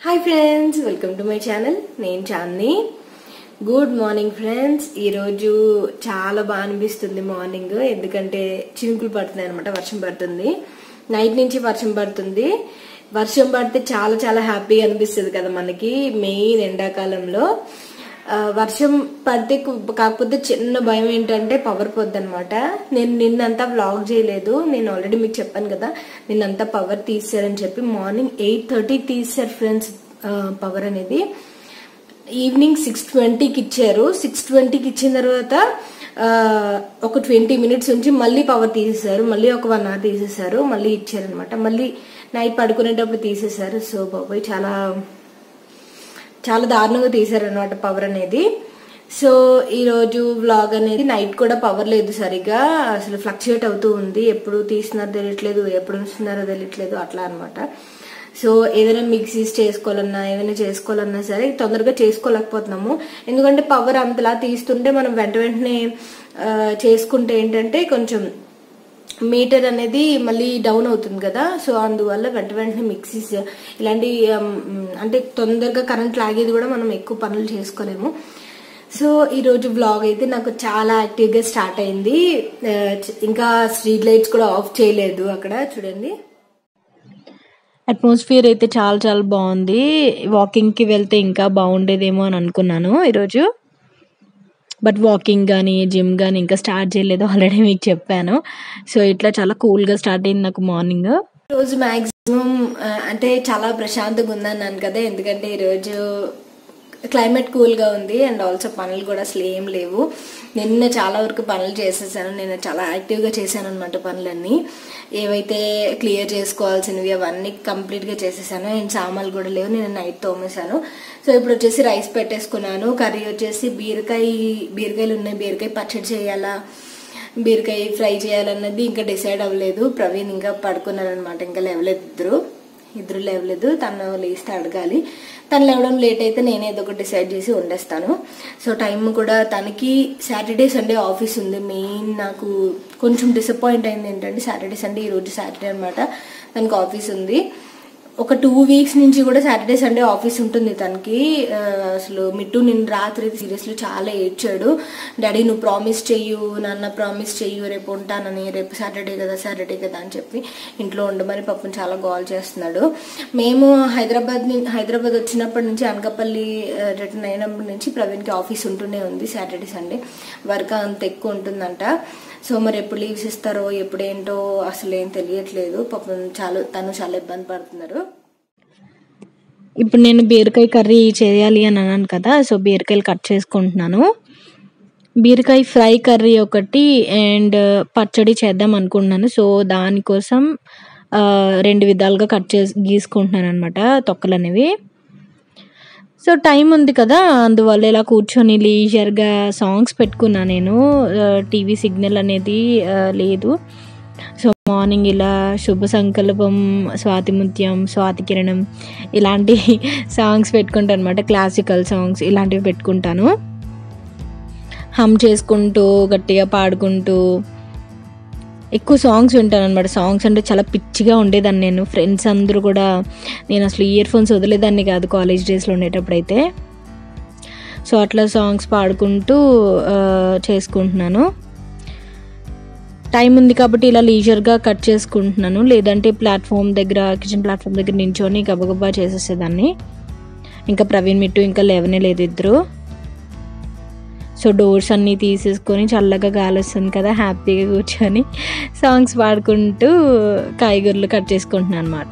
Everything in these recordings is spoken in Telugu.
hi friends welcome to my channel నేను చాందిని గుడ్ మార్నింగ్ ఫ్రెండ్స్ ఈరోజు చాలా బాగా అనిపిస్తుంది మార్నింగ్ ఎందుకంటే చినుకులు పడుతున్నాయి అనమాట వర్షం పడుతుంది నైట్ నుంచి వర్షం పడుతుంది వర్షం పడితే చాలా చాలా హ్యాపీగా అనిపిస్తుంది కదా మనకి మెయిన్ ఎండాకాలంలో ఆ, వర్షం పడితే కు- కాకపోతే చిన్న భయం ఏంటంటే పవర్ పోద్ది అనమాట నేను నిన్నంతా వ్లాగ్ చేయలేదు నేను ఆల్రెడీ మీకు చెప్పాను కదా నిన్నంతా పవర్ తీసారని చెప్పి మార్నింగ్ ఎయిట్ థర్టీకి తీసారు ఫ్రెండ్స్ పవర్ అనేది ఈవినింగ్ సిక్స్ ట్వంటీకి ఇచ్చారు సిక్స్ ట్వంటీకి ఇచ్చిన తర్వాత ఆ, ఒక ట్వంటీ మినిట్స్ నుంచి మళ్ళీ పవర్ తీసేశారు మళ్ళీ ఒక వన్ అవర్ తీసేశారు మళ్ళీ ఇచ్చారనమాట మళ్ళీ నైట్ పడుకునేటప్పుడు తీసేశారు సో బాబాయ్ చాలా చాలా దారుణంగా తీసారనమాట పవర్ అనేది సో ఈరోజు వ్లాగ్ అనేది నైట్ కూడా పవర్ లేదు సరిగా అసలు ఫ్లక్చుయేట్ అవుతూ ఉంది ఎప్పుడు తీస్తున్నారో తెలియట్లేదు ఎప్పుడు ఉంచుతున్నారో తెలియట్లేదు అట్లా అన్నమాట సో ఏదైనా మిక్సీస్ చేసుకోవాలన్నా ఏదైనా చేసుకోవాలన్నా సరే తొందరగా చేసుకోలేకపోతున్నాము ఎందుకంటే పవర్ అంతలా తీస్తుంటే మనం వెంట వెంటనే ఆ, చేసుకుంటే ఏంటంటే కొంచెం మీటర్ అనేది మళ్ళీ డౌన్ అవుతుంది కదా సో అందువల్ల వెంట వెంటనే మిక్సీస్ ఇలాంటి um, అంటే తొందరగా కరెంట్ లాగేది కూడా మనం ఎక్కువ పనులు చేసుకోలేము సో ఈరోజు బ్లాగ్ అయితే నాకు చాలా యాక్టివ్గా స్టార్ట్ అయింది ఆ, ఇంకా స్ట్రీట్ లైట్స్ కూడా ఆఫ్ చేయలేదు అక్కడ చూడండి అట్మాస్ఫియర్ అయితే చాలా చాలా బాగుంది వాకింగ్కి వెళ్తే ఇంకా బాగుండేదేమో అని అనుకున్నాను ఈరోజు బట్ వాకింగ్ కానీ జిమ్ కానీ ఇంకా స్టార్ట్ చేయలేదు ఆల్రెడీ మీకు చెప్పాను సో ఇట్లా చాలా కూల్గా స్టార్ట్ అయింది నాకు మార్నింగ్ రోజు మాక్సిమం అంటే చాలా ప్రశాంతంగా ఉందన్నాను కదా ఎందుకంటే ఈరోజు క్లైమేట్ కూల్గా ఉంది అండ్ ఆల్సో పనులు కూడా అసలు ఏం లేవు నిన్న చాలా వరకు పనులు చేసేసాను నేను చాలా యాక్టివ్గా చేశాను అనమాట పనులన్నీ ఏవైతే క్లియర్ చేసుకోవాల్సినవి అవన్నీ కంప్లీట్గా చేసేసాను అండ్ సామాన్లు కూడా లేవు నేను నైట్ తోమేశాను సో ఇప్పుడు వచ్చేసి రైస్ పెట్టేసుకున్నాను కర్రీ వచ్చేసి బీరకాయ బీరకాయలు ఉన్నాయి బీరకాయ పచ్చడి చేయాలా బీరకాయ ఫ్రై చేయాలన్నది ఇంకా డిసైడ్ అవ్వలేదు ప్రవీణ్ ఇంకా పడుకున్నారనమాట ఇంకా లేవలేదు ఇద్దరు ఇద్దరు లేవలేదు తను లేస్తే అడగాలి తను లేవడం లేట్ అయితే నేనే ఏదో ఒకటి డిసైడ్ చేసి వండేస్తాను సో టైం కూడా తనకి సాటర్డే సండే ఆఫీస్ ఉంది మెయిన్ నాకు కొంచెం డిసప్పాయింట్ అయింది ఏంటంటే సాటర్డే సండే ఈరోజు సాటర్డే అనమాట తనకి ఆఫీస్ ఉంది ఒక టూ వీక్స్ నుంచి కూడా సాటర్డే సండే ఆఫీస్ ఉంటుంది తనకి ఆ, అసలు మిట్టు నిన్న రాత్రి సీరియస్లీ చాలా ఏడ్చాడు డాడీ నువ్వు ప్రామిస్ చెయ్యు నాన్న ప్రామిస్ చెయ్యు రేపు ఉంటానని రేపు సాటర్డే కదా సాటర్డే కదా అని చెప్పి ఇంట్లో ఉండమని పాపం చాలా గోల్ చేస్తున్నాడు మేము హైదరాబాద్ ని- హైదరాబాద్ వచ్చినప్పటి నుంచి అనకాపల్లి రిటర్న్ అయినప్పటి నుంచి ప్రవీణ్కి ఆఫీస్ ఉంటూనే ఉంది సాటర్డే సండే వర్క్ అంత ఎక్కువ ఉంటుందంట సో మరి ఎప్పుడు లీవ్స్ ఇస్తారో ఎప్పుడేంటో అసలు ఏం తెలియట్లేదు పాపం చాలా తను చాలా ఇబ్బంది పడుతున్నారు ఇప్పుడు నేను బీరకాయ కర్రీ చేయాలి అని అన్నాను కదా సో బీరకాయలు కట్ చేసుకుంటున్నాను బీరకాయ ఫ్రై కర్రీ ఒకటి అండ్ పచ్చడి చేద్దాం అనుకుంటున్నాను సో దానికోసం ఆ, రెండు విధాలుగా కట్ చేసి గీసుకుంటున్నాను అనమాట తొక్కలు అనేవి సో టైం ఉంది కదా అందువల్ల ఇలా కూర్చొని లీజర్గా సాంగ్స్ పెట్టుకున్నా నేను టీవీ సిగ్నల్ అనేది ఆ, లేదు సో మార్నింగ్ ఇలా శుభ సంకల్పం స్వాతి ముత్యం స్వాతి కిరణం ఇలాంటి సాంగ్స్ పెట్టుకుంటాను అనమాట క్లాసికల్ సాంగ్స్ ఇలాంటివి పెట్టుకుంటాను హమ్ చేసుకుంటూ గట్టిగా పాడుకుంటూ ఎక్కువ సాంగ్స్ వింటాను అనమాట సాంగ్స్ అంటే చాలా పిచ్చిగా ఉండేదాన్ని నేను ఫ్రెండ్స్ అందరూ కూడా నేను అసలు ఇయర్ ఫోన్స్ వదిలేదాన్ని కాదు కాలేజ్ డేస్లో ఉండేటప్పుడైతే సో అట్లా సాంగ్స్ పాడుకుంటూ ఆ, చేసుకుంటున్నాను టైం ఉంది కాబట్టి ఇలా లీజర్గా కట్ చేసుకుంటున్నాను లేదంటే ప్లాట్ఫామ్ దగ్గర కిచెన్ ప్లాట్ఫామ్ దగ్గర నించొని గబగబా చేసేసేదాన్ని ఇంకా ప్రవీణ్ మిట్టు ఇంకా లేవనే లేదు ఇద్దరు సో డోర్స్ అన్నీ తీసేసుకొని చల్లగా గాలి వస్తుంది కదా హ్యాపీగా కూర్చొని సాంగ్స్ పాడుకుంటూ కాయగూరలు కట్ చేసుకుంటున్నాను అనమాట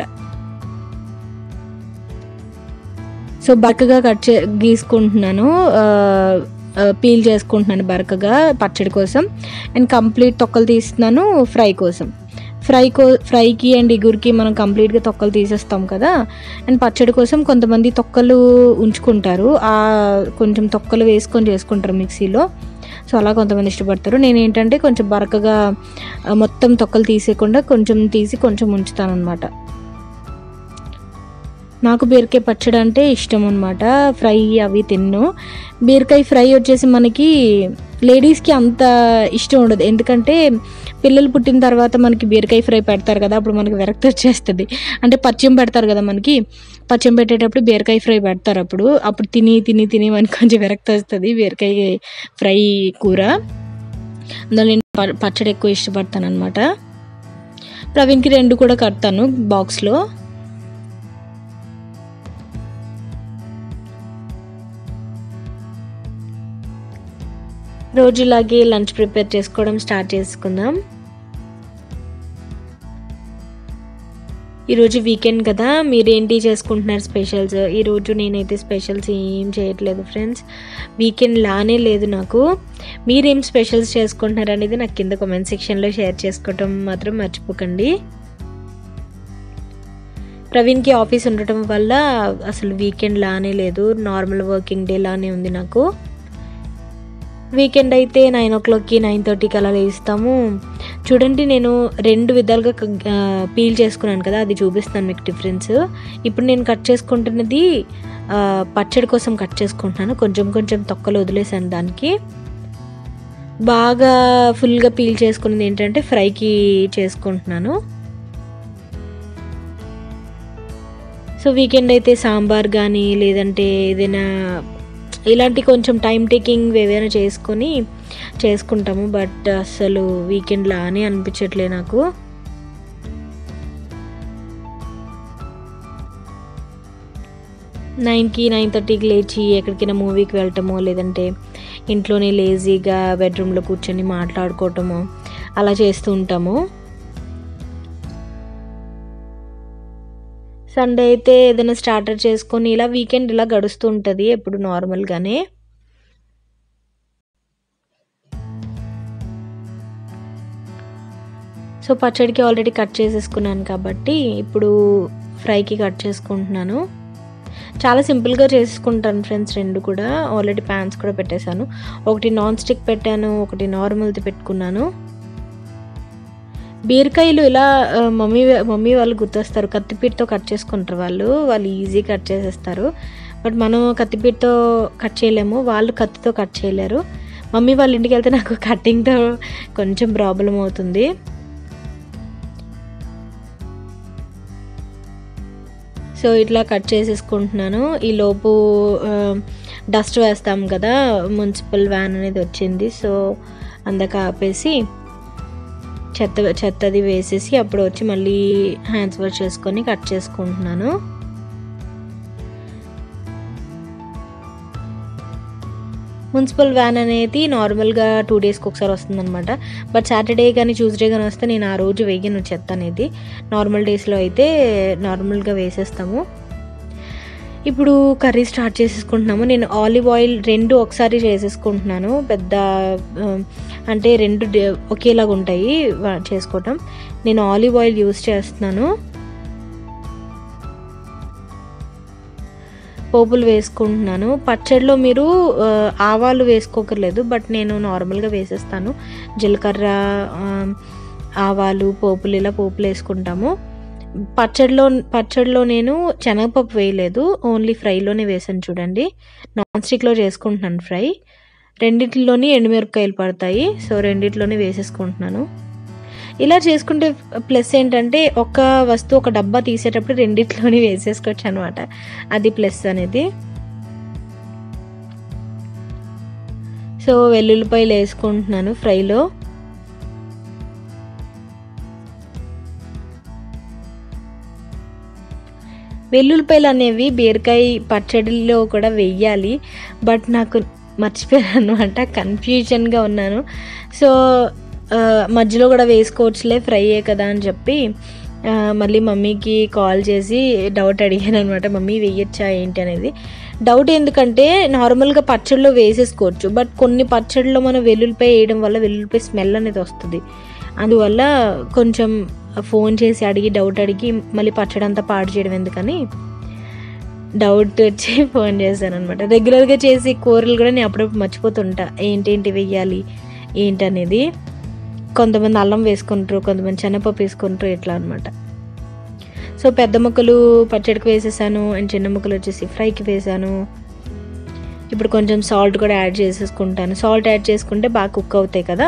సో బరకగా కట్ చే గీసుకుంటున్నాను ఆ, ఆ, పీల్ చేసుకుంటున్నాను బరకగా పచ్చడి కోసం అండ్ కంప్లీట్ తొక్కలు తీస్తున్నాను ఫ్రై కోసం ఫ్రై కో ఫ్రైకి అండ్ ఇగురికి మనం కంప్లీట్గా తొక్కలు తీసేస్తాం కదా అండ్ పచ్చడి కోసం కొంతమంది తొక్కలు ఉంచుకుంటారు ఆ కొంచెం తొక్కలు వేసుకొని చేసుకుంటారు మిక్సీలో సో అలా కొంతమంది ఇష్టపడతారు నేను ఏంటంటే కొంచెం బరకగా ఆ, మొత్తం తొక్కలు తీసేయకుండా కొంచెం తీసి కొంచెం ఉంచుతాను అనమాట నాకు బీరకాయ పచ్చడి అంటే ఇష్టం అనమాట ఫ్రై అవి తిన్ను బీరకాయ ఫ్రై వచ్చేసి మనకి లేడీస్కి అంత ఇష్టం ఉండదు ఎందుకంటే పిల్లలు పుట్టిన తర్వాత మనకి బీరకాయ ఫ్రై పెడతారు కదా అప్పుడు మనకి విరక్తి వచ్చేస్తుంది అంటే పచ్చిం పెడతారు కదా మనకి పచ్చిం పెట్టేటప్పుడు బీరకాయ ఫ్రై పెడతారు అప్పుడు అప్పుడు తిని తిని తిని మనకి కొంచెం విరక్తి వస్తుంది బీరకాయ ఫ్రై కూర అందులో నేను ప- పచ్చడి ఎక్కువ ఇష్టపడతాను అనమాట ప్రవీణ్కి రెండు కూడా కడతాను బాక్స్లో రోజులాగే లంచ్ ప్రిపేర్ చేసుకోవడం స్టార్ట్ చేసుకుందాం ఈరోజు వీకెండ్ కదా మీరేంటి చేసుకుంటున్నారు స్పెషల్స్ ఈరోజు నేనైతే స్పెషల్స్ ఏం చేయట్లేదు ఫ్రెండ్స్ వీకెండ్ లానే లేదు నాకు మీరేం స్పెషల్స్ చేసుకుంటున్నారు అనేది నాకు కింద కామెంట్ సెక్షన్లో షేర్ చేసుకోవటం మాత్రం మర్చిపోకండి ప్రవీణ్కి ఆఫీస్ ఉండటం వల్ల అసలు వీకెండ్ లానే లేదు నార్మల్ వర్కింగ్ డే లానే ఉంది నాకు వీకెండ్ అయితే నైన్ ఓ క్లాక్కి నైన్ థర్టీకి అలా లేస్తాము చూడండి నేను రెండు విధాలుగా క- ఆ, పీల్ చేసుకున్నాను కదా అది చూపిస్తాను మీకు డిఫరెన్స్ ఇప్పుడు నేను కట్ చేసుకుంటున్నది ఆ, పచ్చడి కోసం కట్ చేసుకుంటున్నాను కొంచెం కొంచెం తొక్కలు వదిలేసాను దానికి బాగా ఫుల్గా పీల్ చేసుకున్నది ఏంటంటే ఫ్రైకి చేసుకుంటున్నాను సో వీకెండ్ అయితే సాంబార్ కానీ లేదంటే ఏదైనా ఇలాంటి కొంచెం టైం టేకింగ్ ఏవైనా చేసుకొని చేసుకుంటాము బట్ అసలు వీకెండ్ లానే అనిపించట్లే నాకు నైన్కి నైన్ థర్టీకి లేచి ఎక్కడికైనా మూవీకి వెళ్ళటమో లేదంటే ఇంట్లోనే లేజీగా బెడ్రూమ్లో కూర్చొని మాట్లాడుకోవటము అలా చేస్తూ ఉంటాము సండే అయితే ఏదైనా స్టార్టర్ చేసుకొని ఇలా వీకెండ్ ఇలా గడుస్తూ ఉంటుంది ఎప్పుడు నార్మల్గానే సో పచ్చడికి ఆల్రెడీ కట్ చేసేసుకున్నాను కాబట్టి ఇప్పుడు ఫ్రైకి కట్ చేసుకుంటున్నాను చాలా సింపుల్గా చేసుకుంటాను ఫ్రెండ్స్ రెండు కూడా ఆల్రెడీ ప్యాన్స్ కూడా పెట్టేశాను ఒకటి నాన్ స్టిక్ పెట్టాను ఒకటి నార్మల్ది పెట్టుకున్నాను బీరకాయలు ఇలా ఆ, మమ్మీ మమ్మీ వాళ్ళు గుర్తొస్తారు కత్తిపీటతో కట్ చేసుకుంటారు వాళ్ళు వాళ్ళు ఈజీ కట్ చేసేస్తారు బట్ మనం కత్తిపీటతో కట్ చేయలేము వాళ్ళు కత్తితో కట్ చేయలేరు మమ్మీ వాళ్ళ ఇంటికి వెళ్తే నాకు కట్టింగ్తో కొంచెం ప్రాబ్లం అవుతుంది సో ఇట్లా కట్ చేసేసుకుంటున్నాను ఈ లోపు డస్ట్ వేస్తాం కదా మున్సిపల్ వ్యాన్ అనేది వచ్చింది సో అందక ఆపేసి చెత్త చెత్తది వేసేసి అప్పుడు వచ్చి మళ్ళీ హ్యాండ్స్ వాష్ చేసుకొని కట్ చేసుకుంటున్నాను మున్సిపల్ వ్యాన్ అనేది నార్మల్గా టూ డేస్కి ఒకసారి వస్తుందన్నమాట బట్ సాటర్డే కానీ ట్యూస్డే కానీ వస్తే నేను ఆ రోజు వేయను చెత్త అనేది నార్మల్ డేస్లో అయితే నార్మల్గా వేసేస్తాము ఇప్పుడు కర్రీ స్టార్ట్ చేసేసుకుంటున్నాము నేను ఆలివ్ ఆయిల్ రెండు ఒకసారి చేసేసుకుంటున్నాను పెద్ద ఆ, అంటే రెండు డి- ఒకేలాగా ఉంటాయి వా- చేసుకోవటం నేను ఆలివ్ ఆయిల్ యూస్ చేస్తున్నాను పోపులు వేసుకుంటున్నాను పచ్చడిలో మీరు ఆ, ఆవాలు వేసుకోకర్లేదు బట్ నేను నార్మల్గా వేసేస్తాను జీలకర్ర ఆ, ఆవాలు పోపులు ఇలా పోపులు వేసుకుంటాము పచ్చడిలో పచ్చడిలో నేను శనగపప్పు వేయలేదు ఓన్లీ ఫ్రైలోనే వేసాను చూడండి నాన్ స్టిక్లో చేసుకుంటున్నాను ఫ్రై రెండిట్లోని ఎండుమిరపకాయలు పడతాయి సో రెండిట్లోనే వేసేసుకుంటున్నాను ఇలా చేసుకుంటే ప్లస్ ఏంటంటే ఒక వస్తువు ఒక డబ్బా తీసేటప్పుడు రెండిట్లోని వేసేసుకోవచ్చు అనమాట అది ప్లస్ అనేది సో వెల్లుల్లిపాయలు వేసుకుంటున్నాను ఫ్రైలో వెల్లుల్లిపాయలు అనేవి బీరకాయ పచ్చడిలో కూడా వెయ్యాలి బట్ నాకు మర్చిపోయాను అనమాట కన్ఫ్యూజన్గా ఉన్నాను సో ఆ, మధ్యలో కూడా వేసుకోవచ్చులే ఫ్రైయే కదా అని చెప్పి ఆ, మళ్ళీ మమ్మీకి కాల్ చేసి డౌట్ అడిగాను అనమాట మమ్మీ వేయచ్చా ఏంటి అనేది డౌట్ ఎందుకంటే నార్మల్గా పచ్చడిలో వేసేసుకోవచ్చు బట్ కొన్ని పచ్చడిలో మనం వెల్లుల్లిపాయ వేయడం వల్ల వెల్లుల్లిపాయ స్మెల్ అనేది వస్తుంది అందువల్ల కొంచెం ఫోన్ చేసి అడిగి డౌట్ అడిగి మళ్ళీ పచ్చడి అంతా పాడు చేయడం ఎందుకని డౌట్ వచ్చి ఫోన్ చేశాను అనమాట రెగ్యులర్గా చేసి కూరలు కూడా నేను అప్పుడప్పుడు మర్చిపోతుంటా ఏంటేంటి వెయ్యాలి ఏంటనేది కొంతమంది అల్లం వేసుకుంటారు కొంతమంది శనగపప్పు వేసుకుంటారు ఇట్లా అనమాట సో పెద్ద ముక్కలు పచ్చడికి వేసేసాను అండ్ చిన్న ముక్కలు వచ్చేసి ఫ్రైకి వేసాను ఇప్పుడు కొంచెం సాల్ట్ కూడా యాడ్ చేసేసుకుంటాను సాల్ట్ యాడ్ చేసుకుంటే బాగా కుక్ అవుతాయి కదా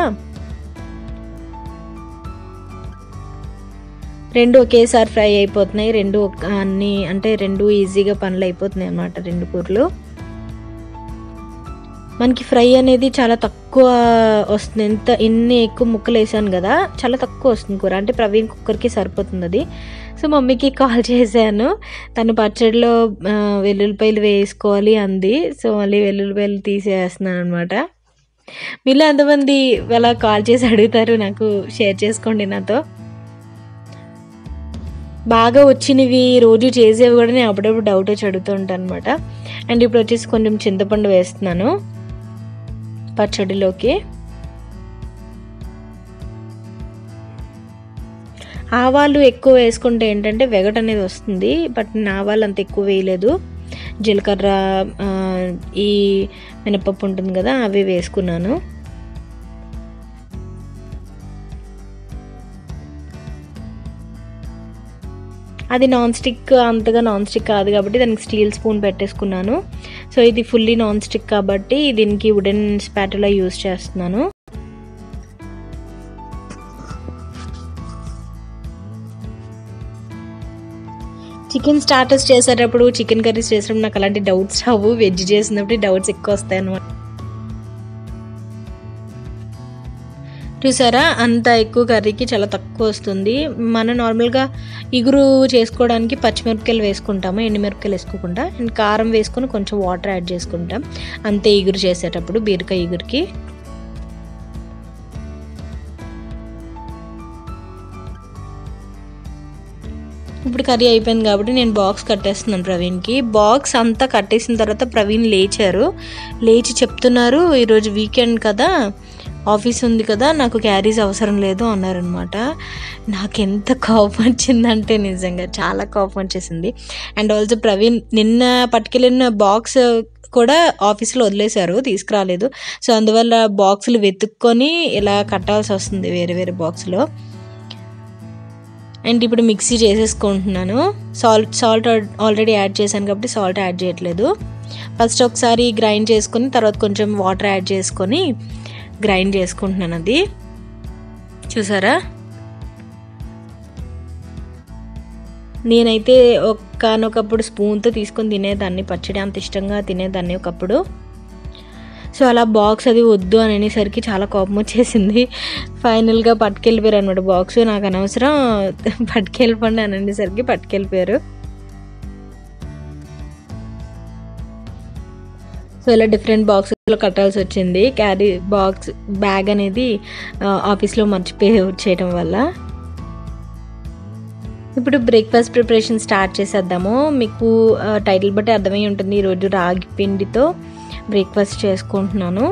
రెండు ఒకేసారి ఫ్రై అయిపోతున్నాయి రెండు ఒక- అన్ని అంటే రెండు ఈజీగా పనులు అయిపోతున్నాయి అన్నమాట రెండు కూరలు మనకి ఫ్రై అనేది చాలా తక్కువ వస్తుంది ఎంత ఎన్ని ఎక్కువ ముక్కలు వేసాను కదా చాలా తక్కువ వస్తుంది కూర అంటే ప్రవీణ్ కుక్కర్కి సరిపోతుంది అది సో మమ్మీకి కాల్ చేశాను తను పచ్చడిలో ఆ, వెల్లుల్లిపాయలు వేసుకోవాలి అంది సో మళ్ళీ వెల్లుల్లిపాయలు తీసేస్తున్నాను అనమాట మీలో ఎంతమంది అలా కాల్ చేసి అడుగుతారు నాకు షేర్ చేసుకోండి నాతో బాగా వచ్చినవి రోజు చేసేవి కూడా నేను అప్పుడప్పుడు డౌట్ వచ్చి అడుగుతూ ఉంటాను అనమాట అండ్ ఇప్పుడు వచ్చేసి కొంచెం చింతపండు వేస్తున్నాను పచ్చడిలోకి ఆవాలు ఎక్కువ వేసుకుంటే ఏంటంటే వెగట్ అనేది వస్తుంది బట్ నేను ఆవాలు అంత ఎక్కువ వేయలేదు జీలకర్ర ఆ, ఈ మినపప్పు ఉంటుంది కదా అవి వేసుకున్నాను అది నాన్ స్టిక్ అంతగా నాన్ స్టిక్ కాదు కాబట్టి దానికి స్టీల్ స్పూన్ పెట్టేసుకున్నాను సో ఇది ఫుల్లీ నాన్ స్టిక్ కాబట్టి దీనికి వుడెన్ స్పాటులా యూస్ చేస్తున్నాను చికెన్ స్టార్టర్స్ చేసేటప్పుడు చికెన్ కర్రీస్ చేసేటప్పుడు నాకు అలాంటి డౌట్స్ రావు వెజ్ చేసినప్పుడు డౌట్స్ ఎక్కువ వస్తాయి అనమాట చూసారా అంత ఎక్కువ కర్రీకి చాలా తక్కువ వస్తుంది మనం నార్మల్గా ఇగురు చేసుకోవడానికి పచ్చిమిరపకాయలు వేసుకుంటాము ఎండుమిరపకాయలు వేసుకోకుండా అండ్ కారం వేసుకొని కొంచెం వాటర్ యాడ్ చేసుకుంటాం అంతే ఇగురు చేసేటప్పుడు బీరకాయ ఇగురికి ఇప్పుడు కర్రీ అయిపోయింది కాబట్టి నేను బాక్స్ కట్టేస్తున్నాను ప్రవీణ్కి బాక్స్ అంతా కట్టేసిన తర్వాత ప్రవీణ్ లేచారు లేచి చెప్తున్నారు ఈరోజు వీకెండ్ కదా ఆఫీస్ ఉంది కదా నాకు క్యారీస్ అవసరం లేదు అన్నారనమాట నాకు ఎంత కోపం వచ్చిందంటే నిజంగా చాలా కోపం వచ్చేసింది అండ్ ఆల్సో ప్రవీణ్ నిన్న పట్టుకెళ్ళిన బాక్స్ కూడా ఆఫీస్లో వదిలేశారు తీసుకురాలేదు సో అందువల్ల బాక్సులు వెతుక్కొని ఇలా కట్టాల్సి వస్తుంది వేరే వేరే బాక్స్లో అండ్ ఇప్పుడు మిక్సీ చేసేసుకుంటున్నాను సాల్ట్ సాల్ట్ ఆల్రెడీ యాడ్ చేశాను కాబట్టి సాల్ట్ యాడ్ చేయట్లేదు ఫస్ట్ ఒకసారి గ్రైండ్ చేసుకొని తర్వాత కొంచెం వాటర్ యాడ్ చేసుకొని గ్రైండ్ చేసుకుంటున్నాను అది చూసారా నేనైతే ఒక్కనొకప్పుడు స్పూన్తో తీసుకొని తినేదాన్ని పచ్చడి అంత ఇష్టంగా తినేదాన్ని ఒకప్పుడు సో అలా బాక్స్ అది వద్దు అని అనేసరికి చాలా కోపం వచ్చేసింది ఫైనల్గా పట్టుకెళ్ళిపోయారు అనమాట బాక్స్ నాకు అనవసరం పట్టుకెళ్ళిపోండి అని అనేసరికి పట్టుకెళ్ళిపోయారు సో ఇలా డిఫరెంట్ బాక్స్లో కట్టాల్సి వచ్చింది క్యారీ బాక్స్ బ్యాగ్ అనేది ఆ, ఆఫీస్లో మర్చిపోయి వచ్చేయడం వల్ల ఇప్పుడు బ్రేక్ఫాస్ట్ ప్రిపరేషన్ స్టార్ట్ చేసేద్దాము మీకు ఆ, టైటిల్ బట్టి అర్థమై ఉంటుంది ఈరోజు రాగి పిండితో బ్రేక్ఫాస్ట్ చేసుకుంటున్నాను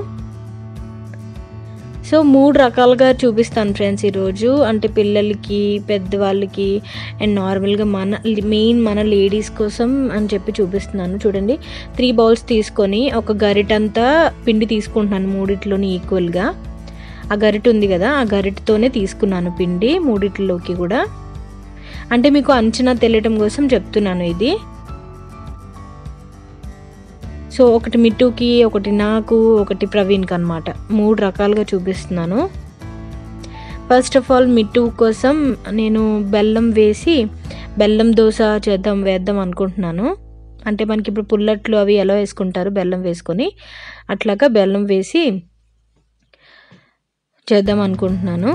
సో మూడు రకాలుగా చూపిస్తాను ఫ్రెండ్స్ ఈరోజు అంటే పిల్లలకి పెద్దవాళ్ళకి అండ్ నార్మల్గా మన మెయిన్ మన లేడీస్ కోసం అని చెప్పి చూపిస్తున్నాను చూడండి త్రీ బౌల్స్ తీసుకొని ఒక గరిటంతా పిండి తీసుకుంటున్నాను మూడిట్లోని ఈక్వల్గా ఆ గరిట ఉంది కదా ఆ గరిటతోనే తీసుకున్నాను పిండి మూడిట్లోకి కూడా అంటే మీకు అంచనా తెలియటం కోసం చెప్తున్నాను ఇది సో ఒకటి మిట్టుకి ఒకటి నాకు ఒకటి ప్రవీణ్కి అనమాట మూడు రకాలుగా చూపిస్తున్నాను ఫస్ట్ ఆఫ్ ఆల్ మిట్టు కోసం నేను బెల్లం వేసి బెల్లం దోశ చేద్దాం వేద్దాం అనుకుంటున్నాను అంటే మనకి ఇప్పుడు పుల్లట్లు అవి ఎలా వేసుకుంటారు బెల్లం వేసుకొని అట్లాగా బెల్లం వేసి చేద్దాం అనుకుంటున్నాను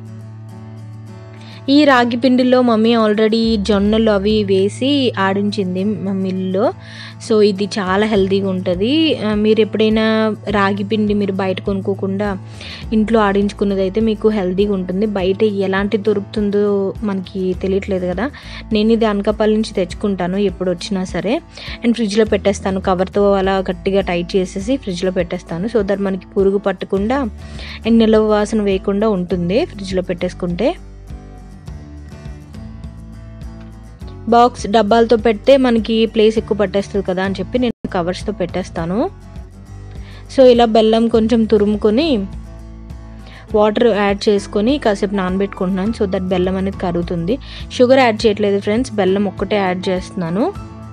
ఈ రాగి పిండిలో మమ్మీ ఆల్రెడీ జొన్నలు అవి వేసి ఆడించింది మా మిల్లో సో ఇది చాలా హెల్తీగా ఉంటుంది ఆ, మీరు ఎప్పుడైనా రాగి పిండి మీరు బయట కొనుక్కోకుండా ఇంట్లో ఆడించుకున్నది అయితే మీకు హెల్తీగా ఉంటుంది బయట ఎలాంటి దొరుకుతుందో మనకి తెలియట్లేదు కదా నేను ఇది అనకాపల్లి నుంచి తెచ్చుకుంటాను ఎప్పుడు వచ్చినా సరే అండ్ ఫ్రిడ్జ్లో పెట్టేస్తాను కవర్తో అలా గట్టిగా టైట్ చేసేసి ఫ్రిడ్జ్లో పెట్టేస్తాను సో దట్ మనకి పురుగు పట్టకుండా అండ్ నిలవ వాసన వేయకుండా ఉంటుంది ఫ్రిడ్జ్లో పెట్టేసుకుంటే బాక్స్ డబ్బాలతో పెడితే మనకి ప్లేస్ ఎక్కువ పట్టేస్తుంది కదా అని చెప్పి నేను కవర్స్తో పెట్టేస్తాను సో ఇలా బెల్లం కొంచెం తురుముకొని వాటర్ యాడ్ చేసుకొని కాసేపు నానబెట్టుకుంటున్నాను సో దట్ బెల్లం అనేది కరుగుతుంది షుగర్ యాడ్ చేయట్లేదు ఫ్రెండ్స్ బెల్లం ఒక్కటే యాడ్ చేస్తున్నాను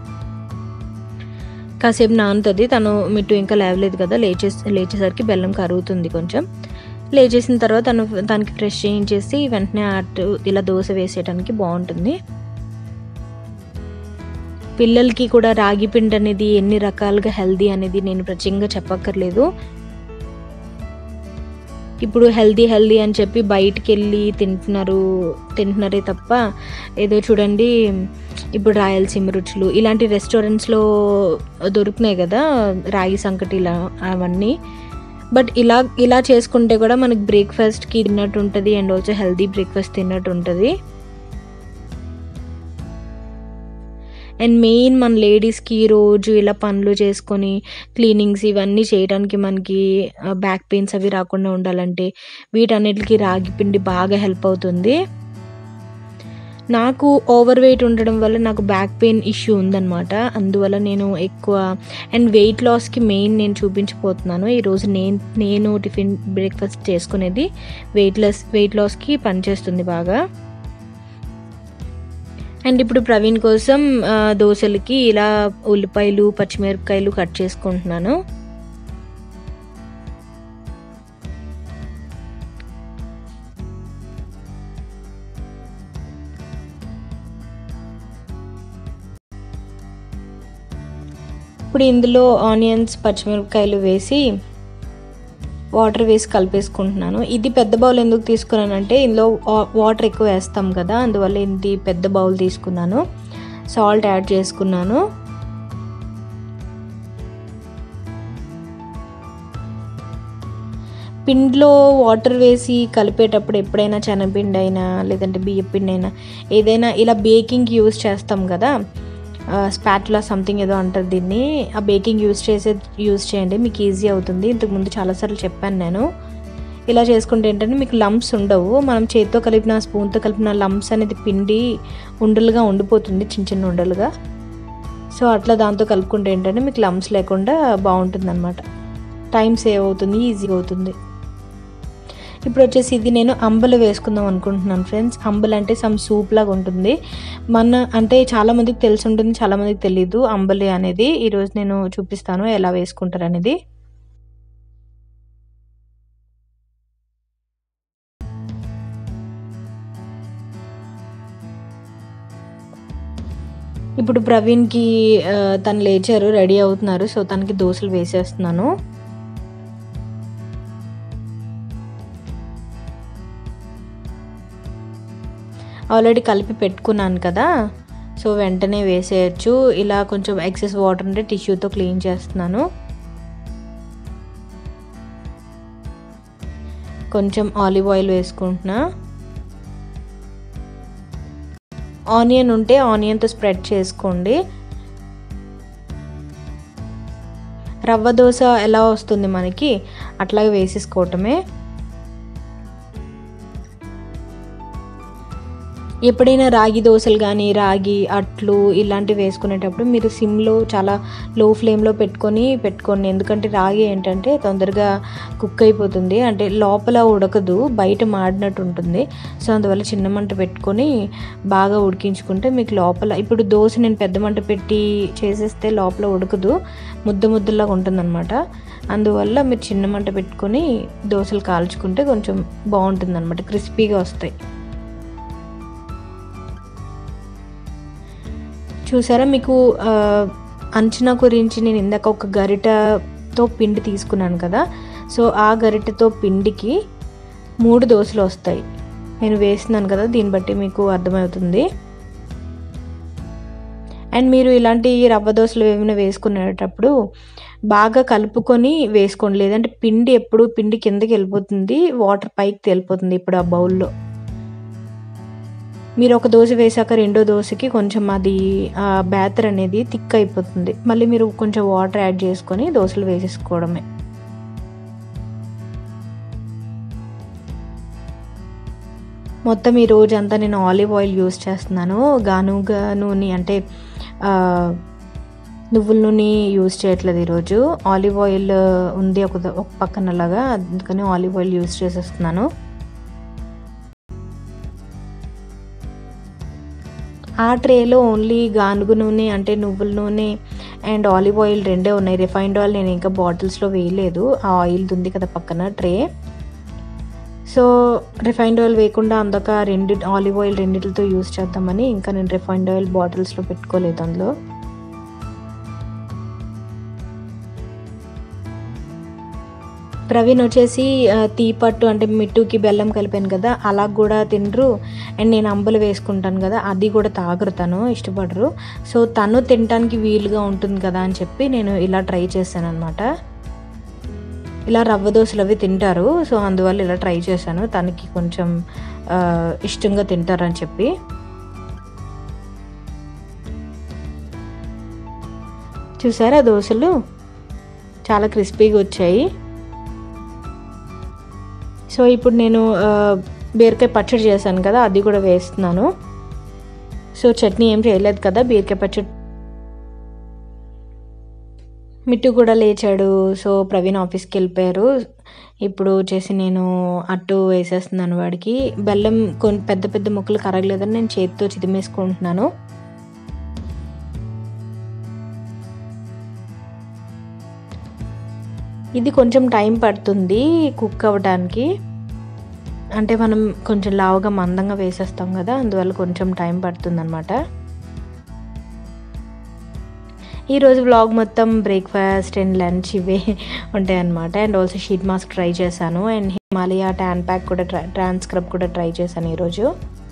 కాసేపు నానుతుంది తను మిట్టు ఇంకా లేవలేదు కదా లేచే లేచేసరికి బెల్లం కరుగుతుంది కొంచెం లేచేసిన తర్వాత తను తనకి ఫ్రెష్ చేయించేసి వెంటనే అటు ఇలా దోశ వేసేయడానికి బాగుంటుంది పిల్లలకి కూడా రాగి పిండి అనేది ఎన్ని రకాలుగా హెల్దీ అనేది నేను ప్రత్యేకంగా చెప్పక్కర్లేదు ఇప్పుడు హెల్దీ హెల్దీ అని చెప్పి బయటికి వెళ్ళి తింటున్నారు తింటున్నారే తప్ప ఏదో చూడండి ఇప్పుడు రాయలసీమ రుచులు ఇలాంటి రెస్టారెంట్స్లో దొరుకుతున్నాయి కదా రాగి సంకటి ఇలా అవన్నీ బట్ ఇలా ఇలా చేసుకుంటే కూడా మనకి బ్రేక్ఫాస్ట్కి తిన్నట్టు ఉంటుంది అండ్ ఆల్సో హెల్దీ బ్రేక్ఫాస్ట్ తిన్నట్టు ఉంటుంది అండ్ మెయిన్ మన లేడీస్కి రోజు ఇలా పనులు చేసుకొని క్లీనింగ్స్ ఇవన్నీ చేయడానికి మనకి బ్యాక్ పెయిన్స్ అవి రాకుండా ఉండాలంటే వీటన్నిటికి రాగి పిండి బాగా హెల్ప్ అవుతుంది నాకు ఓవర్ వెయిట్ ఉండడం వల్ల నాకు బ్యాక్ పెయిన్ ఇష్యూ ఉందన్నమాట అందువల్ల నేను ఎక్కువ అండ్ వెయిట్ లాస్కి మెయిన్ నేను చూపించిపోతున్నాను ఈరోజు నేను నేను టిఫిన్ బ్రేక్ఫాస్ట్ చేసుకునేది వెయిట్ లాస్ వెయిట్ లాస్కి పనిచేస్తుంది బాగా అండ్ ఇప్పుడు ప్రవీణ్ కోసం ఆ, దోశలకి ఇలా ఉల్లిపాయలు పచ్చిమిరపకాయలు కట్ చేసుకుంటున్నాను ఇప్పుడు ఇందులో ఆనియన్స్ పచ్చిమిరపకాయలు వేసి వాటర్ వేసి కలిపేసుకుంటున్నాను ఇది పెద్ద బౌల్ ఎందుకు తీసుకున్నానంటే ఇందులో వా- వాటర్ ఎక్కువ వేస్తాం కదా అందువల్ల ఇది పెద్ద బౌల్ తీసుకున్నాను సాల్ట్ యాడ్ చేసుకున్నాను పిండిలో వాటర్ వేసి కలిపేటప్పుడు ఎప్పుడైనా శనగపిండి అయినా లేదంటే బియ్య పిండి అయినా ఏదైనా ఇలా బేకింగ్ యూస్ చేస్తాం కదా స్పాట్లా సంథింగ్ ఏదో అంటారు దీన్ని ఆ బేకింగ్ యూస్ చేసే యూస్ చేయండి మీకు ఈజీ అవుతుంది ఇంతకు ముందు చాలాసార్లు చెప్పాను నేను ఇలా చేసుకుంటే ఏంటంటే మీకు లంప్స్ ఉండవు మనం చేతితో కలిపిన స్పూన్తో కలిపిన లంప్స్ అనేది పిండి ఉండలుగా ఉండిపోతుంది చిన్న చిన్న ఉండలుగా సో అట్లా దాంతో కలుపుకుంటే ఏంటంటే మీకు లంప్స్ లేకుండా బాగుంటుంది అనమాట టైం సేవ్ అవుతుంది ఈజీగా అవుతుంది ఇప్పుడు వచ్చేసి ఇది నేను అంబలు వేసుకుందాం అనుకుంటున్నాను ఫ్రెండ్స్ అంబలు అంటే సమ్ సూప్ లాగా ఉంటుంది మన అంటే చాలా మందికి తెలిసి ఉంటుంది చాలా మందికి తెలియదు అంబలి అనేది ఈరోజు నేను చూపిస్తాను ఎలా వేసుకుంటారు అనేది ఇప్పుడు ప్రవీణ్కి ఆ, తను లేచారు రెడీ అవుతున్నారు సో తనకి దోశలు వేసేస్తున్నాను ఆల్రెడీ కలిపి పెట్టుకున్నాను కదా సో వెంటనే వేసేయచ్చు ఇలా కొంచెం ఎక్సెస్ వాటర్ ఉంటే టిష్యూతో క్లీన్ చేస్తున్నాను కొంచెం ఆలివ్ ఆయిల్ వేసుకుంటున్నా ఆనియన్ ఉంటే ఆనియన్తో స్ప్రెడ్ చేసుకోండి రవ్వ దోశ ఎలా వస్తుంది మనకి అట్లాగే వేసేసుకోవటమే ఎప్పుడైనా రాగి దోశలు కానీ రాగి అట్లు ఇలాంటివి వేసుకునేటప్పుడు మీరు సిమ్లో చాలా లో ఫ్లేమ్లో పెట్టుకొని పెట్టుకోండి ఎందుకంటే రాగి ఏంటంటే తొందరగా కుక్ అయిపోతుంది అంటే లోపల ఉడకదు బయట మాడినట్టు ఉంటుంది సో అందువల్ల చిన్న మంట పెట్టుకొని బాగా ఉడికించుకుంటే మీకు లోపల ఇప్పుడు దోశ నేను పెద్ద మంట పెట్టి చేసేస్తే లోపల ఉడకదు ముద్ద ముద్దలాగా ఉంటుందన్నమాట అందువల్ల మీరు చిన్న మంట పెట్టుకొని దోశలు కాల్చుకుంటే కొంచెం బాగుంటుంది అనమాట క్రిస్పీగా వస్తాయి చూసారా మీకు ఆ, అంచనా గురించి నేను ఇందాక ఒక గరిటతో పిండి తీసుకున్నాను కదా సో ఆ గరిటెతో పిండికి మూడు దోశలు వస్తాయి నేను వేస్తున్నాను కదా దీన్ని బట్టి మీకు అర్థమవుతుంది అండ్ మీరు ఇలాంటి రవ్వ దోశలు ఏమైనా వేసుకునేటప్పుడు బాగా కలుపుకొని వేసుకోండి లేదంటే పిండి ఎప్పుడు పిండి కిందకి వెళ్ళిపోతుంది వాటర్ పైకి తేలిపోతుంది ఇప్పుడు ఆ బౌల్లో మీరు ఒక దోశ వేసాక రెండో దోశకి కొంచెం అది ఆ బ్యాటర్ అనేది థిక్ అయిపోతుంది మళ్ళీ మీరు కొంచెం వాటర్ యాడ్ చేసుకొని దోశలు వేసేసుకోవడమే మొత్తం ఈ రోజంతా నేను ఆలివ్ ఆయిల్ యూస్ చేస్తున్నాను గానుగా నూనె అంటే ఆ, నువ్వుల నూనె యూజ్ చేయట్లేదు ఈరోజు ఆలివ్ ఆయిల్ ఉంది ఒక ద- ఒక పక్కన లాగా అందుకని ఆలివ్ ఆయిల్ యూజ్ చేసేస్తున్నాను ఆ ట్రేలో ఓన్లీ గానుగు నూనె అంటే నువ్వుల నూనె అండ్ ఆలివ్ ఆయిల్ రెండే ఉన్నాయి రిఫైన్డ్ ఆయిల్ నేను ఇంకా బాటిల్స్లో వేయలేదు ఆ ఆయిల్ ఉంది కదా పక్కన ట్రే సో రిఫైన్డ్ ఆయిల్ వేయకుండా అందక రెండు ఆలివ్ ఆయిల్ రెండిటితో యూస్ చేద్దామని ఇంకా నేను రిఫైన్డ్ ఆయిల్ బాటిల్స్లో పెట్టుకోలేదు అందులో ప్రవీణ్ వచ్చేసి ఆ, తీపట్టు అంటే మిట్టుకి బెల్లం కలిపాను కదా అలా కూడా తినరు అండ్ నేను అంబలు వేసుకుంటాను కదా అది కూడా తాగరు తను ఇష్టపడరు సో తను తినడానికి వీలుగా ఉంటుంది కదా అని చెప్పి నేను ఇలా ట్రై చేశాను అనమాట ఇలా రవ్వ దోశలు అవి తింటారు సో అందువల్ల ఇలా ట్రై చేశాను తనకి కొంచెం ఆ, ఇష్టంగా తింటారని చెప్పి చూసారా దోశలు చాలా క్రిస్పీగా వచ్చాయి సో ఇప్పుడు నేను ఆ, బీరకాయ పచ్చడి చేశాను కదా అది కూడా వేస్తున్నాను సో చట్నీ ఏం చేయలేదు కదా బీరకాయ పచ్చడి మిట్టు కూడా లేచాడు సో ప్రవీణ్ ఆఫీస్కి వెళ్ళిపోయారు ఇప్పుడు వచ్చేసి నేను అట్టు వేసేస్తున్నాను వాడికి బెల్లం కొన్ని పెద్ద పెద్ద ముక్కలు కరగలేదని నేను చేతితో చిదిమేసుకుంటున్నాను ఇది కొంచెం టైం పడుతుంది కుక్ అవ్వడానికి అంటే మనం కొంచెం లావుగా మందంగా వేసేస్తాం కదా అందువల్ల కొంచెం టైం పడుతుంది అనమాట ఈరోజు వ్లాగ్ మొత్తం బ్రేక్ఫాస్ట్ అండ్ లంచ్ ఇవే ఉంటాయి అనమాట and also sheet mask try చేశాను అండ్ హిమాలయ ట్యాన్ ప్యాక్ కూడా ట్రై ట్రాన్ స్క్రబ్ కూడా ట్రై చేశాను ఈరోజు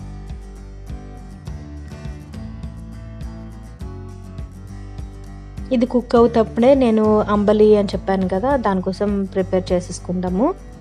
ఇది కుక్ అవుతప్పుడే నేను అంబలి అని చెప్పాను కదా దానికోసం ప్రిపేర్ చేసేసుకుంటాము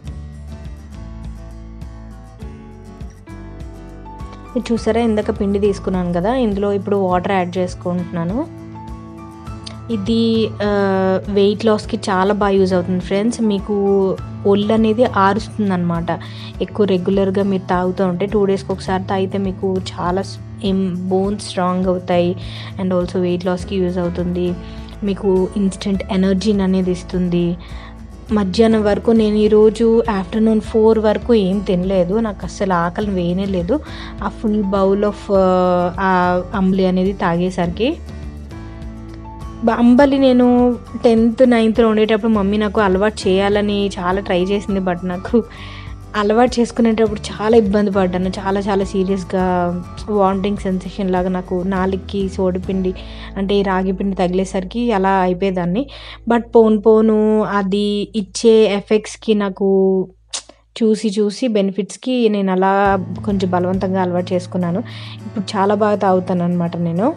ఇది చూసారా ఇందాక పిండి తీసుకున్నాను కదా ఇందులో ఇప్పుడు వాటర్ యాడ్ చేసుకుంటున్నాను ఇది వెయిట్ లాస్కి చాలా బాగా యూజ్ అవుతుంది ఫ్రెండ్స్ మీకు ఒళ్ళు అనేది ఆరుస్తుంది అనమాట ఎక్కువ రెగ్యులర్గా మీరు తాగుతూ ఉంటే టూ డేస్కి ఒకసారి తాగితే మీకు చాలా ఏం బోన్స్ స్ట్రాంగ్ అవుతాయి అండ్ ఆల్సో వెయిట్ లాస్కి యూజ్ అవుతుంది మీకు ఇన్స్టెంట్ ఎనర్జీని అనేది ఇస్తుంది మధ్యాహ్నం వరకు నేను ఈరోజు ఆఫ్టర్నూన్ ఫోర్ వరకు ఏం తినలేదు నాకు అస్సలు ఆకలి వేయనే లేదు ఆ ఫుల్ బౌల్ ఆఫ్ అంబ్లి అనేది తాగేసరికి బ- అంబలి నేను టెన్త్ నైన్త్లో ఉండేటప్పుడు మమ్మీ నాకు అలవాటు చేయాలని చాలా ట్రై చేసింది బట్ నాకు అలవాటు చేసుకునేటప్పుడు చాలా ఇబ్బంది పడ్డాను చాలా చాలా సీరియస్గా వాంటింగ్ సెన్సేషన్ లాగా నాకు నాలుగుకి సోడిపిండి అంటే ఈ రాగి పిండి తగిలేసరికి అలా అయిపోయేదాన్ని బట్ పోను పోను అది ఇచ్చే ఎఫెక్ట్స్కి నాకు చూసి చూసి బెనిఫిట్స్కి నేను అలా కొంచెం బలవంతంగా అలవాటు చేసుకున్నాను ఇప్పుడు చాలా బాగా తాగుతాను అనమాట నేను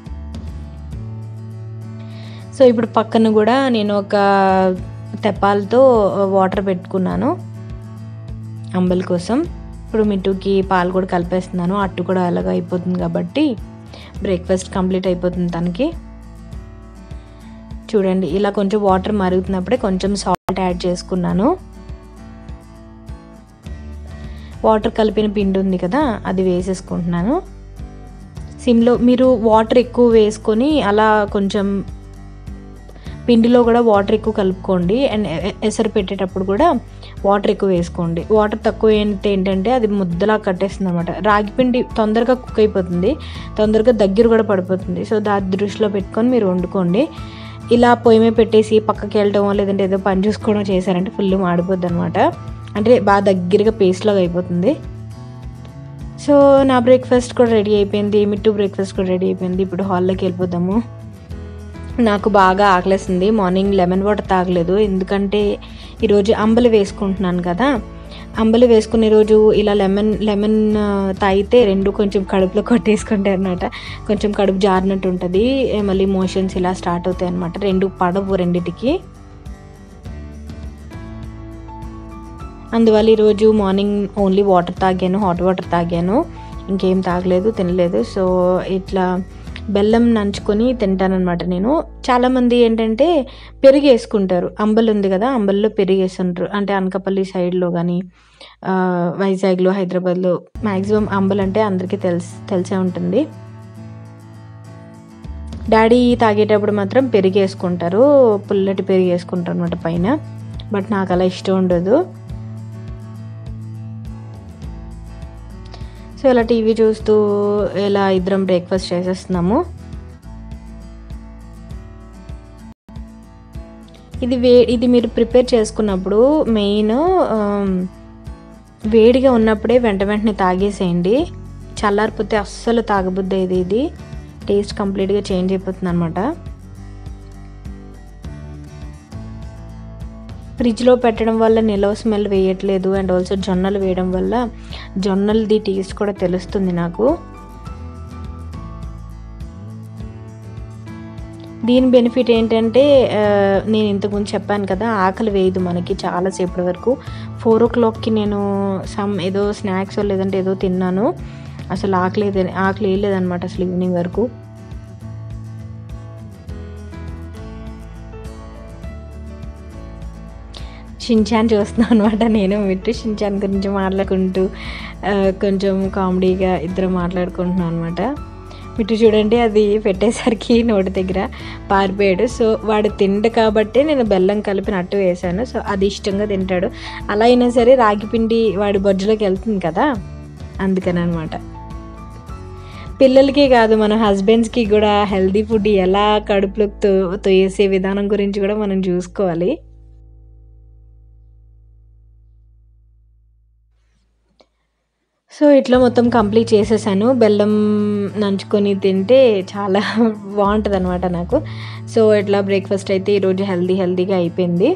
సో ఇప్పుడు పక్కన కూడా నేను ఒక తెప్పాలతో వాటర్ పెట్టుకున్నాను అంబలి కోసం ఇప్పుడు మిట్టుకి పాలు కూడా కలిపేస్తున్నాను అట్టు కూడా అలాగ అయిపోతుంది కాబట్టి బ్రేక్ఫాస్ట్ కంప్లీట్ అయిపోతుంది తనకి చూడండి ఇలా కొంచెం వాటర్ మరుగుతున్నప్పుడే కొంచెం సాల్ట్ యాడ్ చేసుకున్నాను వాటర్ కలిపిన పిండి ఉంది కదా అది వేసేసుకుంటున్నాను సిమ్లో మీరు వాటర్ ఎక్కువ వేసుకొని అలా కొంచెం పిండిలో కూడా వాటర్ ఎక్కువ కలుపుకోండి అండ్ ఎ- ఎసరు పెట్టేటప్పుడు కూడా వాటర్ ఎక్కువ వేసుకోండి వాటర్ తక్కువ అయితే ఏంటంటే అది ముద్దలా కట్టేస్తుంది అనమాట రాగి పిండి తొందరగా కుక్ అయిపోతుంది తొందరగా దగ్గర కూడా పడిపోతుంది సో దాని దృష్టిలో పెట్టుకొని మీరు వండుకోండి ఇలా పొయ్యి మీద పెట్టేసి పక్కకి వెళ్ళటం లేదంటే ఏదో పని చూసుకోవడం చేశారంటే ఫుల్ మాడిపోద్ది అనమాట అంటే బాగా దగ్గరగా పేస్ట్ లాగా అయిపోతుంది సో నా బ్రేక్ఫాస్ట్ కూడా రెడీ అయిపోయింది మిట్టు బ్రేక్ఫాస్ట్ కూడా రెడీ అయిపోయింది ఇప్పుడు హాల్లోకి వెళ్ళిపోదాము నాకు బాగా ఆకలేసింది మార్నింగ్ లెమన్ వాటర్ తాగలేదు ఎందుకంటే ఈరోజు అంబలి వేసుకుంటున్నాను కదా అంబలి వేసుకునే రోజు ఇలా లెమన్ లెమన్ ఆ, తాగితే రెండు కొంచెం కడుపులో కొట్టేసుకుంటాయి అనమాట కొంచెం కడుపు జారినట్టు ఉంటుంది ఏ మళ్ళీ మోషన్స్ ఇలా స్టార్ట్ అవుతాయి అనమాట రెండు పడవు రెండిటికి అందువల్ల ఈరోజు మార్నింగ్ ఓన్లీ వాటర్ తాగాను హాట్ వాటర్ తాగాను ఇంకేం తాగలేదు తినలేదు సో ఇట్లా బెల్లం నంచుకొని తింటానన్నమాట నేను చాలామంది ఏంటంటే పెరుగు వేసుకుంటారు అంబలి ఉంది కదా అంబలిలో పెరుగు వేస్తుంటారు అంటే అనకాపల్లి సైడ్లో కానీ వైజాగ్లో హైదరాబాద్లో మ్యాక్సిమం అంబలి అంటే అందరికీ తెలిసి తెలిసే ఉంటుంది డాడీ తాగేటప్పుడు మాత్రం పెరిగి వేసుకుంటారు పుల్లటి పెరిగి వేసుకుంటారు అనమాట పైన బట్ నాకు అలా ఇష్టం ఉండదు సో ఇలా టీవీ చూస్తూ ఇలా ఇద్దరం బ్రేక్ఫాస్ట్ చేసేస్తున్నాము ఇది వే ఇది మీరు ప్రిపేర్ చేసుకున్నప్పుడు మెయిన్ వేడిగా ఉన్నప్పుడే వెంట వెంటనే తాగేసేయండి చల్లారిపోతే అస్సలు తాగబుద్ది ఇది ఇది టేస్ట్ కంప్లీట్గా చేంజ్ అయిపోతుంది అనమాట ఫ్రిడ్జ్లో పెట్టడం వల్ల నిలవ స్మెల్ వేయట్లేదు అండ్ ఆల్సో జొన్నలు వేయడం వల్ల జొన్నలది టేస్ట్ కూడా తెలుస్తుంది నాకు దీని బెనిఫిట్ ఏంటంటే ఆ, నేను ఇంతకుముందు చెప్పాను కదా ఆకలి వేయదు మనకి చాలాసేపటి వరకు ఫోర్ ఓ క్లాక్కి నేను సమ్ ఏదో స్నాక్స్ లేదంటే ఏదో తిన్నాను అసలు ఆకలి ఆకలి వేయలేదన్నమాట అసలు ఈవినింగ్ వరకు షించాన్ చూస్తున్నాను అనమాట నేను మిట్టు షించాన్ గురించి మాట్లాడుకుంటూ ఆ, కొంచెం కామెడీగా ఇద్దరు మాట్లాడుకుంటున్నాం అనమాట మిట్టు చూడండి అది పెట్టేసరికి నోటి దగ్గర పారిపోయాడు సో వాడు తిండు కాబట్టి నేను బెల్లం కలిపి నట్టు వేశాను సో అది ఇష్టంగా తింటాడు అలా అయినా సరే రాగి పిండి వాడి బొజ్జులోకి వెళ్తుంది కదా అందుకని అనమాట పిల్లలకి కాదు మన హస్బెండ్స్కి కూడా హెల్దీ ఫుడ్ ఎలా కడుపులోకి తో తోయేసే విధానం గురించి కూడా మనం చూసుకోవాలి సో ఇట్లా మొత్తం కంప్లీట్ చేసేసాను బెల్లం నంచుకొని తింటే చాలా బాగుంటుంది అనమాట నాకు సో ఇట్లా బ్రేక్ఫాస్ట్ అయితే ఈరోజు హెల్దీ హెల్దీగా అయిపోయింది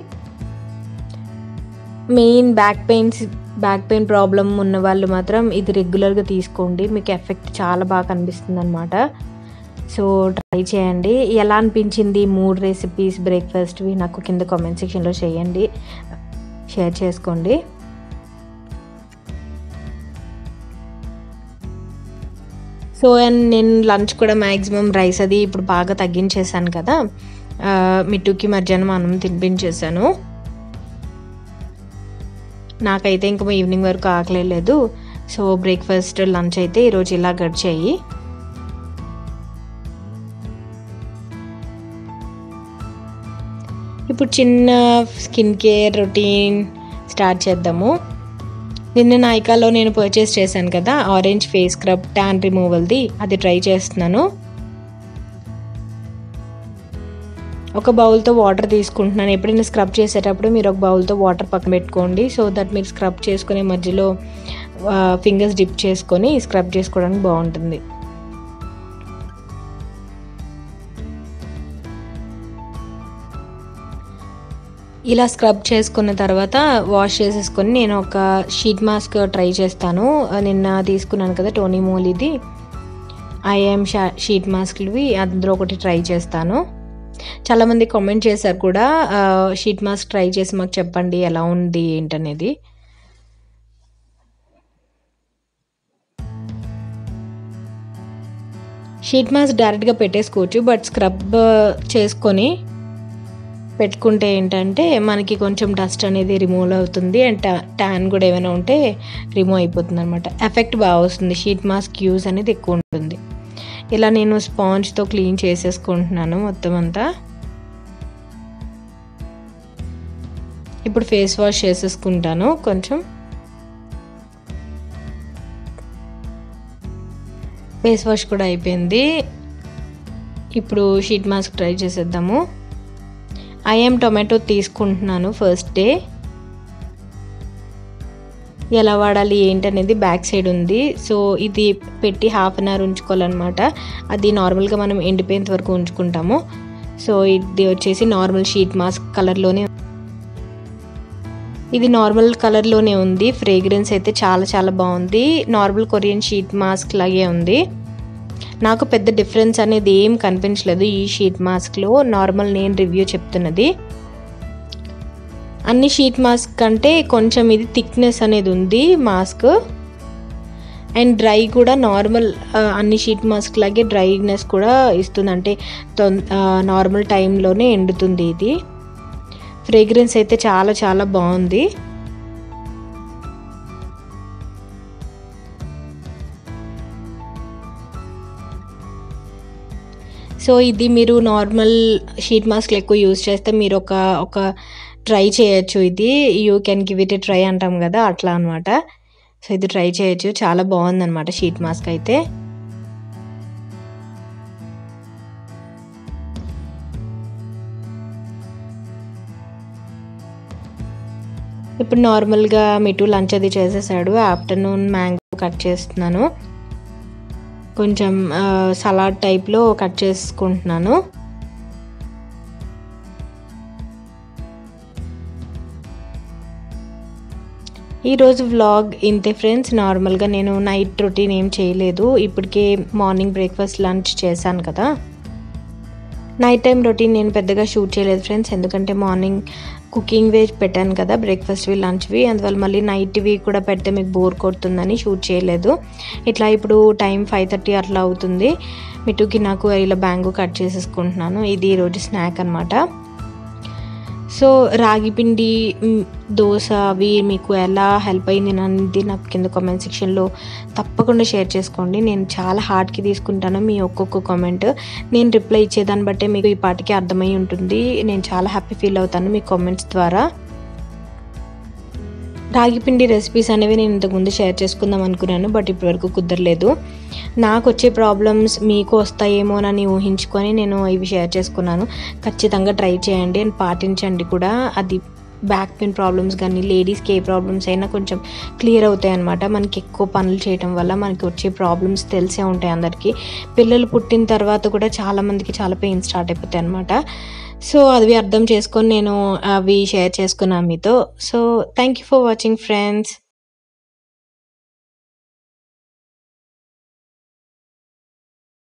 main back pains back pain problem ఉన్న వాళ్ళు మాత్రం ఇది రెగ్యులర్గా తీసుకోండి మీకు ఎఫెక్ట్ చాలా బాగా కనిపిస్తుంది అనమాట సో ట్రై చేయండి ఎలా అనిపించింది మూడు రెసిపీస్ బ్రేక్ఫాస్ట్వి నాకు కింద కామెంట్ సెక్షన్లో చేయండి షేర్ చేసుకోండి సో అండ్ నేను లంచ్ కూడా మ్యాక్సిమం రైస్ అది ఇప్పుడు బాగా తగ్గించేసాను కదా ఆ, మిట్టుకి మధ్యాహ్నం అన్నం తినిపించేసాను నాకైతే ఇంకా ఈవినింగ్ వరకు ఆకలేదు సో బ్రేక్ఫాస్ట్ లంచ్ అయితే ఈరోజు ఇలా గడిచాయి ఇప్పుడు చిన్న స్కిన్ కేర్ రొటీన్ స్టార్ట్ చేద్దాము నిన్న నాయికాలో నేను పర్చేస్ చేశాను కదా ఆరెంజ్ ఫేస్ స్క్రబ్ ట్యాన్ రిమూవల్ది అది ట్రై చేస్తున్నాను ఒక బౌల్తో వాటర్ తీసుకుంటున్నాను ఎప్పుడైనా స్క్రబ్ చేసేటప్పుడు మీరు ఒక బౌల్తో వాటర్ పక్కన పెట్టుకోండి సో దట్ మీరు స్క్రబ్ చేసుకునే మధ్యలో ఫింగర్స్ డిప్ చేసుకొని స్క్రబ్ చేసుకోవడానికి బాగుంటుంది ఇలా స్క్రబ్ చేసుకున్న తర్వాత వాష్ చేసేసుకొని నేను ఒక షీట్ మాస్క్ ట్రై చేస్తాను నిన్న తీసుకున్నాను కదా టోనీ మోలీది ఐఎమ్ షా షీట్ మాస్క్వి అందులో ఒకటి ట్రై చేస్తాను చాలామంది కామెంట్ చేశారు కూడా ఆ, షీట్ మాస్క్ ట్రై చేసి మాకు చెప్పండి ఎలా ఉంది ఏంటనేది షీట్ మాస్క్ డైరెక్ట్గా పెట్టేసుకోవచ్చు బట్ స్క్రబ్ చేసుకొని పెట్టుకుంటే ఏంటంటే మనకి కొంచెం డస్ట్ అనేది రిమూవ్ అవుతుంది అండ్ ట్యాన్ కూడా ఏమైనా ఉంటే రిమూవ్ అయిపోతుంది అనమాట ఎఫెక్ట్ బాగా వస్తుంది షీట్ మాస్క్ యూజ్ అనేది ఎక్కువ ఉంటుంది ఇలా నేను స్పాంజ్తో క్లీన్ చేసేసుకుంటున్నాను మొత్తం అంతా ఇప్పుడు ఫేస్ వాష్ చేసేసుకుంటాను కొంచెం ఫేస్ వాష్ కూడా అయిపోయింది ఇప్పుడు షీట్ మాస్క్ ట్రై చేసేద్దాము ఐఎమ్ టొమాటో తీసుకుంటున్నాను ఫస్ట్ డే ఎలా వాడాలి ఏంటనేది బ్యాక్ సైడ్ ఉంది సో ఇది పెట్టి హాఫ్ అన్ అవర్ ఉంచుకోవాలన్నమాట అది నార్మల్గా మనం ఎండిపోయేంత వరకు ఉంచుకుంటాము సో ఇది వచ్చేసి నార్మల్ షీట్ మాస్క్ కలర్లోనే ఇది నార్మల్ కలర్లోనే ఉంది ఫ్రేగ్రెన్స్ అయితే చాలా చాలా బాగుంది నార్మల్ కొరియన్ షీట్ మాస్క్ లాగే ఉంది నాకు పెద్ద డిఫరెన్స్ అనేది ఏం కనిపించలేదు ఈ షీట్ మాస్క్లో నార్మల్ నేను రివ్యూ చెప్తున్నది అన్ని షీట్ మాస్క్ కంటే కొంచెం ఇది థిక్నెస్ అనేది ఉంది మాస్క్ అండ్ డ్రై కూడా నార్మల్ అన్ని షీట్ మాస్క్ లాగే డ్రైనెస్ కూడా ఇస్తుంది అంటే నార్మల్ టైంలోనే ఎండుతుంది ఇది ఫ్రేగ్రెన్స్ అయితే చాలా చాలా బాగుంది సో ఇది మీరు నార్మల్ షీట్ మాస్క్లు ఎక్కువ యూజ్ చేస్తే మీరు ఒక ఒక ట్రై చేయొచ్చు ఇది you can give it a try అంటాం కదా అట్లా అనమాట సో ఇది ట్రై చేయొచ్చు చాలా బాగుందన్నమాట షీట్ మాస్క్ అయితే ఇప్పుడు నార్మల్గా మిటు లంచ్ అది చేసేసాడు ఆఫ్టర్నూన్ మ్యాంగో కట్ చేస్తున్నాను కొంచెం సలాడ్ టైప్లో కట్ చేసుకుంటున్నాను ఈరోజు వ్లాగ్ ఇంతే ఫ్రెండ్స్ నార్మల్గా నేను నైట్ రొటీన్ ఏం చేయలేదు ఇప్పటికే మార్నింగ్ బ్రేక్ఫాస్ట్ లంచ్ చేశాను కదా నైట్ టైం రొటీన్ నేను పెద్దగా షూట్ చేయలేదు ఫ్రెండ్స్ ఎందుకంటే మార్నింగ్ కుకింగ్ వేజ్ పెట్టాను కదా బ్రేక్ఫాస్ట్వి లంచ్వి అందువల్ల మళ్ళీ నైట్వి కూడా పెడితే మీకు బోర్ కొడుతుందని షూట్ చేయలేదు ఇట్లా ఇప్పుడు టైం ఫైవ్ థర్టీ అట్లా అవుతుంది మిటుకి నాకు ఇలా బ్యాంగు కట్ చేసేసుకుంటున్నాను ఇది ఈరోజు స్నాక్ అనమాట సో రాగి పిండి మ్, దోశ అవి మీకు ఎలా హెల్ప్ అయింది అనేది నాకు కింద కామెంట్ సెక్షన్లో తప్పకుండా షేర్ చేసుకోండి నేను చాలా హార్ట్కి తీసుకుంటాను మీ ఒక్కొక్క కామెంట్ నేను రిప్లై ఇచ్చేదాన్ని బట్టే మీకు ఈ పాటికి అర్థమై ఉంటుంది నేను చాలా హ్యాపీ ఫీల్ అవుతాను మీ కామెంట్స్ ద్వారా రాగి పిండి రెసిపీస్ అనేవి నేను ఇంతకుముందు షేర్ చేసుకుందాం అనుకున్నాను బట్ ఇప్పటివరకు కుదరలేదు నాకు వచ్చే ప్రాబ్లమ్స్ మీకు వస్తాయేమోనని ఊహించుకొని నేను ఇవి షేర్ చేసుకున్నాను ఖచ్చితంగా ట్రై చేయండి అండ్ పాటించండి కూడా అది బ్యాక్ పెయిన్ ప్రాబ్లమ్స్ కానీ లేడీస్కి ఏ ప్రాబ్లమ్స్ అయినా కొంచెం క్లియర్ అవుతాయి అనమాట మనకి ఎక్కువ పనులు చేయడం వల్ల మనకి వచ్చే ప్రాబ్లమ్స్ తెలిసే ఉంటాయి అందరికీ పిల్లలు పుట్టిన తర్వాత కూడా చాలామందికి చాలా పెయిన్ స్టార్ట్ అయిపోతాయి అనమాట సో అవి అర్థం చేసుకొని నేను అవి షేర్ చేసుకున్నాను మీతో so thank you for watching friends